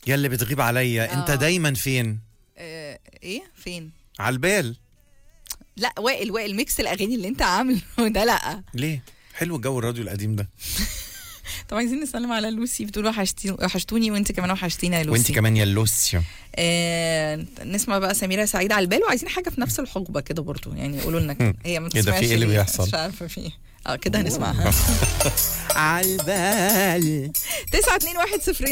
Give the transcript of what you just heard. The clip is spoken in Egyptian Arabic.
يلي بتغيب عليا انت آه. دايما فين آه ايه فين على البال لا وائل وائل ميكس الاغاني اللي انت عامله ده لا ليه حلو جو الراديو القديم ده طب عايزين نسلم على لوسي بتقول وحشتي وحشتوني وانت كمان وحشتينا يا لوسي وانت كمان يا لوسيو آه نسمع بقى سميرة سعيد على البال وعايزين حاجة في نفس الحقبة كده برضو يعني يقولوا لنا كده. هي ما ايه ده، في بتسمعش ايه اللي ليه؟ بيحصل؟ مش عارفة في ايه اه كده هنسمعها على البال 9 2 1 0